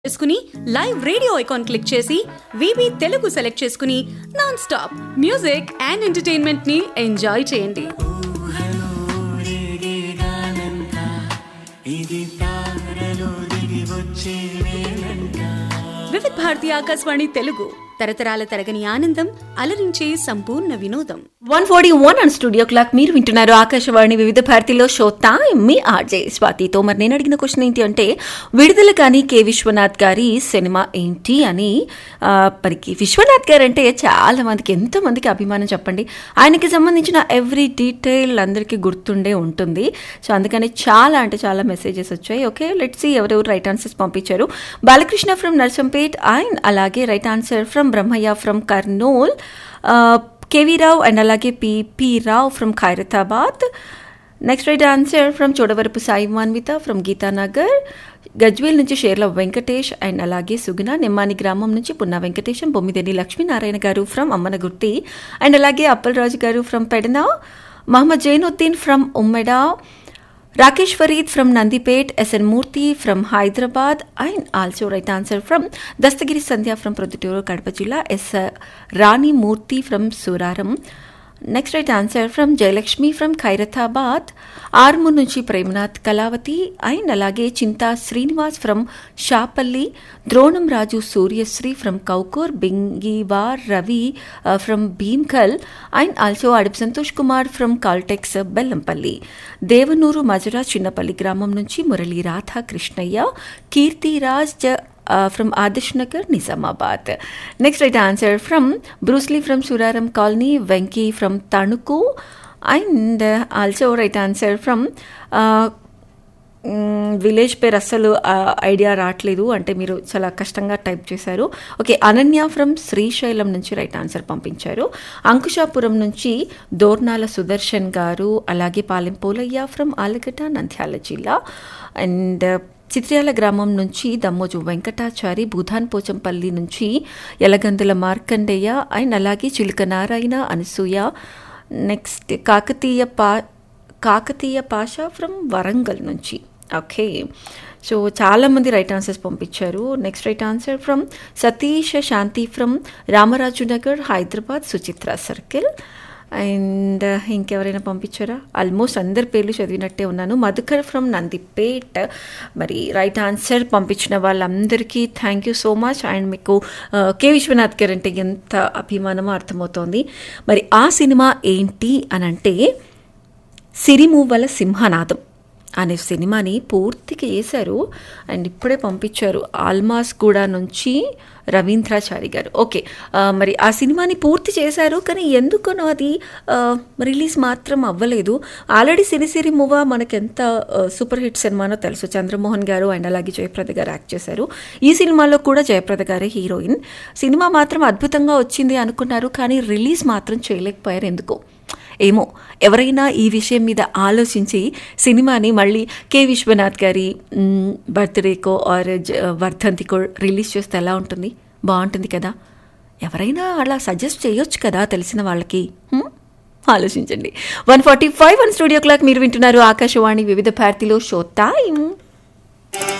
చేసుకుని live radio icon click చేసి వివి తెలుగు సెలెక్ట్ చేసుకుని non stop music and entertainment ని ఎంజాయ్ చేయండి వివిధ్ భారతి ఆకాశవాణి తెలుగు తరతరాల తరగని ఆనందం అలరించే సంపూర్ణ వినోదం one forty one and studio clock మీరు వింటున్నారు ఆకాశవాణి వివిధ భారతిలో షో టైం మీ ఆర్జే స్వాతితో మరి నేను అడిగిన క్వశ్చన్ ఏంటి అంటే విడుదల కానీ కె విశ్వనాథ్ గారి సినిమా ఏంటి అని ఆ, మరికి విశ్వనాథ్ గారు అంటే చాలా మందికి ఎంతో మందికి అభిమానం చెప్పండి ఆయనకి సంబంధించిన ఎవ్రీ డీటెయిల్ అందరికీ గుర్తుండే ఉంటుంది సో అందుకని చాలా అంటే చాలా మెసేజెస్ వచ్చాయి ఓకే లెట్స్ సి ఎవరెవరు రైట్ ఆన్సర్స్ పంపించారు బాలకృష్ణ ఫ్రమ్ నర్సంపేట్ అండ్ అలాగే right answer from Brahmaiah from Kurnool KV Rao and అలాగే P P Rao from Khairatabad next right answer from Chodavarapu Sai Manvitha from Geethanagar Gajwel నుంచి షేర్ల వెంకటేష్ అండ్ అలాగే సుగుణ నిమ్మాని గ్రామం నుంచి పున్నా వెంకటేశం బొమ్మిదేని లక్ష్మీనారాయణ గారు ఫ్రమ్ అమ్మనగుర్తి అండ్ అలాగే Appalaraju garu from Pedana Mohammed Jainuddin from Ummeda Rakesh Fareed from Nandipet SN Murthy from Hyderabad and also right answer from Dastagiri Sandhya from Proddatur Kadapa జిల్లా S Rani Murthy from Suraram next right answer from Jayalakshmi from Khairatabad Armoor నుంచి Premnath Kalavathi and అలాగే Chinta Srinivas from Shapalli Dronam Raju Suryasri from Koukur Bingivar Ravi from Bheemgal and also Adupu Santosh Kumar from Caltex Bellampalli Devanur మజరా Chinnapalli గ్రామం నుంచి మురళీ రాధా కృష్ణయ్య కీర్తిరాజ్ జ from Adarsh Nagar Nizamabad next right answer from Bruce Lee from Suraram colony Venky from Tanuku and also right answer from village పేరు అస్సలు idea రావట్లేదు అంటే మీరు చాలా కష్టంగా టైప్ చేశారు ఓకే అనన్య ఫ్రమ్ శ్రీశైలం నుంచి రైట్ ఆన్సర్ పంపించారు అంకుశాపురం నుంచి దోర్నాల సుదర్శన్ గారు అలాగే పాలెం పోలయ్య ఫ్రమ్ ఆలగడ్డ నంద్యాల జిల్లా అండ్ చిత్ర్యాల గ్రామం నుంచి దమ్మోజు వెంకటాచారి భూధాన్ పోచంపల్లి నుంచి యలగందుల మార్కండేయ అండ్ అలాగే చిలుక నారాయణ అనసూయ నెక్స్ట్ కాకతీయ పా కాకతీయ పాష ఫ్రమ్ వరంగల్ నుంచి ఓకే సో చాలామంది రైట్ ఆన్సర్స్ పంపించారు next right answer from Satish Shanti from Ramaraju Nagar Hyderabad Suchitra circle and ఇంకెవరైనా పంపించారా ఆల్మోస్ట్ అందరి పేర్లు చదివినట్టే ఉన్నాను మధుకర్ ఫ్రమ్ నందిపేట్ మరి రైట్ ఆన్సర్ పంపించిన వాళ్ళందరికీ thank you so much and మీకు ఆ, కె విశ్వనాథ్ గారు అంటే ఎంత అభిమానమో అర్థమవుతోంది మరి ఆ సినిమా ఏంటి అని అంటే సిరిమూవల సింహనాదం అనే సినిమాని పూర్తిగా వేశారు అండ్ ఇప్పుడే పంపించారు ఆల్మాస్ కూడా నుంచి రవీంద్రాచారి గారు ఓకే ఆ, మరి ఆ సినిమాని పూర్తి చేశారు కానీ ఎందుకనో అది ఆ, రిలీజ్ మాత్రం అవ్వలేదు ఆల్రెడీ సిరిసిరి మూవ మనకెంత ఆ, సూపర్ హిట్ సినిమానో తెలుసు చంద్రమోహన్ గారు అండ్ అలాగే జయప్రద గారు యాక్ట్ చేశారు ఈ సినిమాలో కూడా జయప్రద గారే హీరోయిన్ సినిమా మాత్రం అద్భుతంగా వచ్చింది అనుకున్నారు కానీ రిలీజ్ మాత్రం చేయలేకపోయారు ఎందుకో ఏమో ఎవరైనా ఈ విషయం మీద ఆలోచించి సినిమాని మళ్ళీ కె విశ్వనాథ్ గారి మ్, బర్త్డేకో ఆర్ జ- వర్ధంతికో రిలీజ్ చేస్తే ఎలా ఉంటుంది బాగుంటుంది కదా ఎవరైనా అలా సజెస్ట్ చేయొచ్చు కదా తెలిసిన వాళ్ళకి హ్మ్? ఆలోచించండి one forty five one studio clock మీరు వింటున్నారు ఆకాశవాణి వివిధ భారతిలో షో టైం